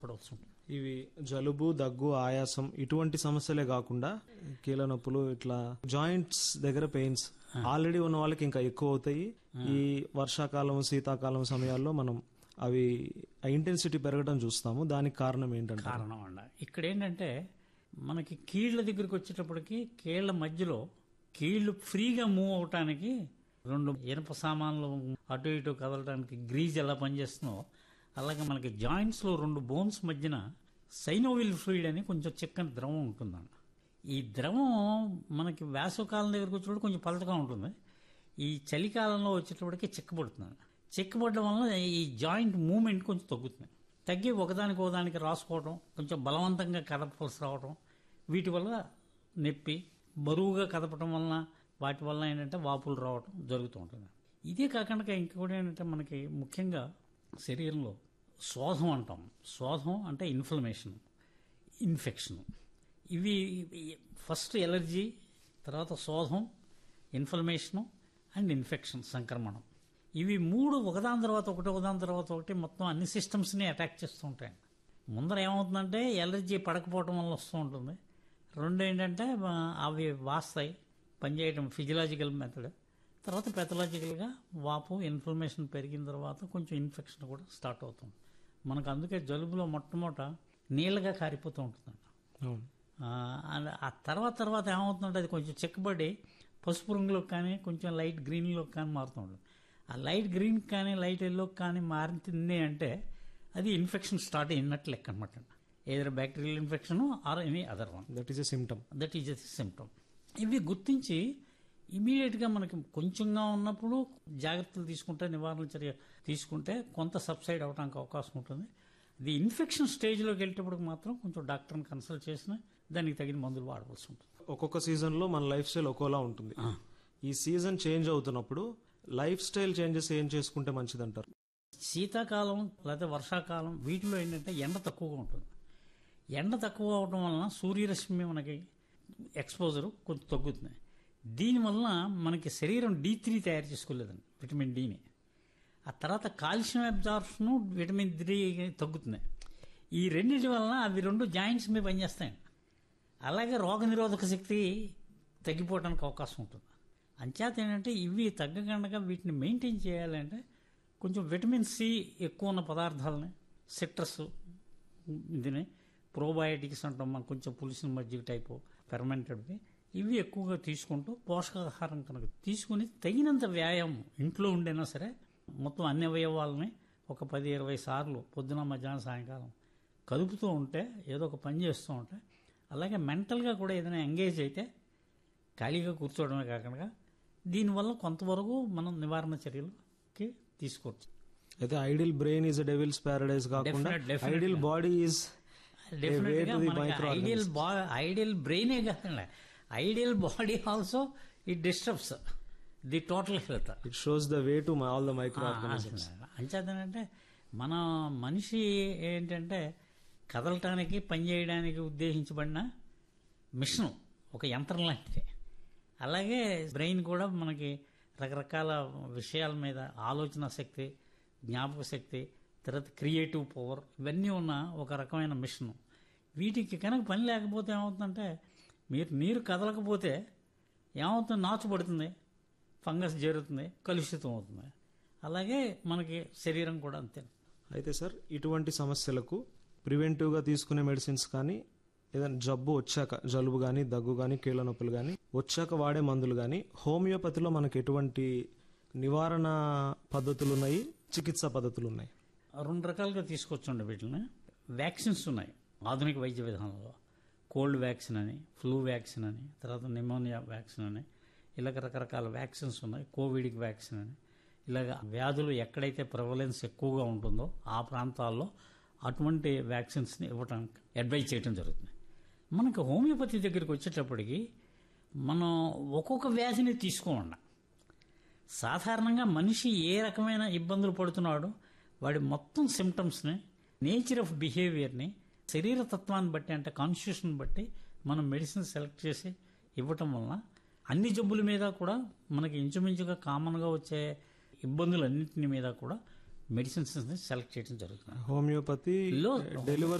పడవలసి ఉంటుంది ఇవి జలుబు దగ్గు ఆయాసం ఇటువంటి సమస్యలే కాకుండా కీళ్ళ నొప్పులు ఇట్లా జాయింట్స్ దగ్గర పెయిన్స్ ఆల్రెడీ ఉన్న వాళ్ళకి ఇంకా ఎక్కువ అవుతాయి ఈ వర్షాకాలం శీతాకాలం సమయాల్లో మనం అవి ఇంటెన్సిటీ పెరగడం చూస్తాము దానికి కారణం ఏంటంటే కారణం అండ ఇక్కడ ఏంటంటే మనకి కీళ్ళ దగ్గరికి వచ్చేటప్పటికి కీళ్ళ మధ్యలో కీళ్లు ఫ్రీగా మూవ్ అవటానికి రెండు ఇనప సామాన్లు అటు ఇటు కదలడానికి గ్రీజ్ ఎలా పనిచేస్తుందో అలాగే మనకి జాయింట్స్ లో రెండు బోన్స్ మధ్యన సైనోవిల్ ఫ్లూయిడ్ అని కొంచెం చిక్కని ద్రవం ఉంటుందండి ఈ ద్రవం మనకి వేసవకాలం దగ్గరికి వచ్చేటప్పుడు కొంచెం పలచగా ఉంటుంది ఈ చలికాలంలో వచ్చేటప్పటికి చిక్కబడుతుంది చిక్కబడడం వల్ల ఈ జాయింట్ మూమెంట్ కొంచెం తగ్గుతుంది తగ్గి ఒకదానికి ఒకదానికి రాసుకోవడం కొంచెం బలవంతంగా కదపవలసి రావడం వీటి వల్ల నొప్పి బరువుగా కదపడం వలన వాటి వల్ల ఏంటంటే వాపులు రావడం జరుగుతూ ఉంటుంది ఇదే కాకుండా ఇంకొకటి ఏంటంటే మనకి ముఖ్యంగా శరీరంలో శోధం అంటాం శోధం అంటే ఇన్ఫ్లమేషన్ ఇన్ఫెక్షన్ ఇవి ఫస్ట్ ఎలర్జీ తర్వాత శోధం ఇన్ఫ్లమేషను అండ్ ఇన్ఫెక్షన్ సంక్రమణం ఇవి మూడు ఒకదాని తర్వాత ఒకటి ఒకదాని తర్వాత ఒకటి మొత్తం అన్ని సిస్టమ్స్ని అటాక్ చేస్తూ ఉంటాయి ముందర ఏమవుతుందంటే ఎలర్జీ పడకపోవడం వల్ల వస్తూ ఉంటుంది రెండు ఏంటంటే ఆ, అవి వాస్తాయి పనిచేయడం ఫిజియలాజికల్ మెథడ్ తర్వాత పెథలాజికల్గా వాపు ఇన్ఫ్లమేషన్ పెరిగిన తర్వాత కొంచెం ఇన్ఫెక్షన్ కూడా స్టార్ట్ అవుతుంది మనకు అందుకే జలుబులో మొట్టమొదట నీళ్ళగా కారిపోతూ ఉంటుందండి అవును ఆ, అండ్ ఆ తర్వాత తర్వాత ఏమవుతుందంటే అది కొంచెం చెక్కబడి పసుపు రంగులోకి కానీ కొంచెం లైట్ గ్రీన్లోకి కానీ మారుతూ ఉంటుంది ఆ లైట్ గ్రీన్ కానీ లైట్ ఎల్లోకి కానీ మారింది అంటే అది ఇన్ఫెక్షన్ స్టార్ట్ అయినట్టు లెక్క అనమాట ఏదైనా bacterial infection or any other one that is a symptom that is a symptom ఇవి గుర్తించి ఇమీడియట్గా మనకి కొంచెంగా ఉన్నప్పుడు జాగ్రత్తలు తీసుకుంటే నివారణ చర్య తీసుకుంటే కొంత సబ్సైడ్ అవడానికి అవకాశం ఉంటుంది ఇది ఇన్ఫెక్షన్ స్టేజ్లోకి వెళ్ళేటప్పుడు మాత్రం కొంచెం డాక్టర్ని కన్సల్ట్ చేసిన దానికి తగిన మందులు వాడవలసి ఉంటుంది ఒక్కొక్క సీజన్ లో మన లైఫ్ స్టైల్ ఒక్కోలా ఉంటుంది ఈ సీజన్ చేంజ్ అవుతున్నప్పుడు లైఫ్ స్టైల్ చేంజెస్ ఏం చేసుకుంటే మంచిదంటారు శీతాకాలం లేకపోతే వర్షాకాలం వీటిలో ఏంటంటే ఎండ తక్కువగా ఉంటుంది ఎండ తక్కువ అవడం వలన సూర్యరశ్మి మనకి ఎక్స్పోజర్ కొంచెం తగ్గుతుంది దీనివల్ల మనకి శరీరం డి త్రీ తయారు చేసుకోలేదండి విటమిన్ డిని ఆ తర్వాత కాల్షియం అబ్జార్ప్షన్ విటమిన్ డి తగ్గుతుంది ఈ రెండింటి వలన అవి రెండు జాయింట్స్ మీద పనిచేస్తాయండి అలాగే రోగనిరోధక శక్తి తగ్గిపోవడానికి అవకాశం ఉంటుంది అంచేత ఏంటంటే ఇవి తగ్గకుండా వీటిని మెయింటైన్ చేయాలంటే కొంచెం విటమిన్ సి ఎక్కువ ఉన్న పదార్థాలని సిట్రస్ ఇదిని ప్రోబయోటిక్స్ అంటాం మనం కొంచెం పులిసిన మజ్జిగ టైపు ఫెర్మెంటెడ్వి ఇవి ఎక్కువగా తీసుకుంటూ పోషకాహారం కనుక తీసుకుని తగినంత వ్యాయామం ఇంట్లో ఉండైనా సరే మొత్తం అన్ని అవయవాలని ఒక పది ఇరవై సార్లు పొద్దున మధ్యాహ్నం సాయంకాలం కదుపుతూ ఉంటే ఏదో ఒక పని చేస్తూ ఉంటే అలాగే మెంటల్గా కూడా ఏదైనా ఎంగేజ్ అయితే ఖాళీగా కూర్చోవడమే కాకుండా దీనివల్ల కొంతవరకు మనం నివారణ చర్యలకి తీసుకోవచ్చు అయితే idle brain is devil's paradise కాకుండా Definite- definitely. Idle body is definite గా the మనకి microorganisms. ఐడియల్ ఐడియల్ బ్రెయినే కాదండి idle body also it disturbs the total health it shows the way to all the microorganisms అంచేతనంటే మన మనిషి ఏంటంటే కదలటానికి పనిచేయడానికి ఉద్దేశించబడిన మిషన్ ఒక యంత్రం లాంటిది అలాగే బ్రెయిన్ కూడా మనకి రకరకాల విషయాల మీద ఆలోచన శక్తి జ్ఞాపక శక్తి తర్వాత క్రియేటివ్ పవర్ ఇవన్నీ ఉన్న ఒక రకమైన మిషన్ వీటికి కనుక పని లేకపోతే ఏమవుతుందంటే మీరు నీరు కదలకపోతే ఏమవుతుంది నాచు పడుతుంది ఫంగస్ చేరుతుంది కలుషితం అవుతుంది అలాగే మనకి శరీరం కూడా అంతే అయితే సార్ ఇటువంటి సమస్యలకు ప్రివెంటివ్ గా తీసుకునే మెడిసిన్స్ కానీ ఏదైనా జబ్బు వచ్చాక జలుబు కానీ దగ్గు కానీ కీళ్ళ నొప్పులు కానీ వచ్చాక వాడే మందులు కానీ హోమియోపతిలో మనకి ఎటువంటి నివారణ పద్ధతులు ఉన్నాయి చికిత్సా పద్ధతులు ఉన్నాయి రెండు రకాలుగా తీసుకొచ్చండి వీటిని వ్యాక్సిన్స్ ఉన్నాయి ఆధునిక వైద్య విధానంలో కోల్డ్ వ్యాక్సిన్ అని ఫ్లూ వ్యాక్సిన్ అని తర్వాత నిమోనియా వ్యాక్సిన్ అని ఇలాగ రకరకాల వ్యాక్సిన్స్ ఉన్నాయి కోవిడ్కి వ్యాక్సిన్ అని ఇలాగ వ్యాధులు ఎక్కడైతే ప్రివలెన్స్ ఎక్కువగా ఉంటుందో ఆ ప్రాంతాల్లో అటువంటి వ్యాక్సిన్స్ని ఇవ్వడానికి అడ్వైజ్ చేయడం జరుగుతుంది మనకు హోమియోపతి దగ్గరికి వచ్చేటప్పటికి మనం ఒక్కొక్క వ్యాధిని తీసుకోమన్నా సాధారణంగా మనిషి ఏ రకమైన ఇబ్బందులు పడుతున్నాడో వాడి మొత్తం సిమ్టమ్స్ని నేచర్ ఆఫ్ బిహేవియర్ని శరీర తత్వాన్ని బట్టి అంటే కాన్స్టిట్యూషన్ బట్టి మనం మెడిసిన్ సెలెక్ట్ చేసి ఇవ్వటం వలన అన్ని జబ్బుల మీద కూడా మనకి ఇంచుమించుగా కామన్గా వచ్చే ఇబ్బందులన్నింటిని మీద కూడా మెడిసిన్స్ సెలెక్ట్ చేయడం జరుగుతుంది హోమియోపతి లో డెలివర్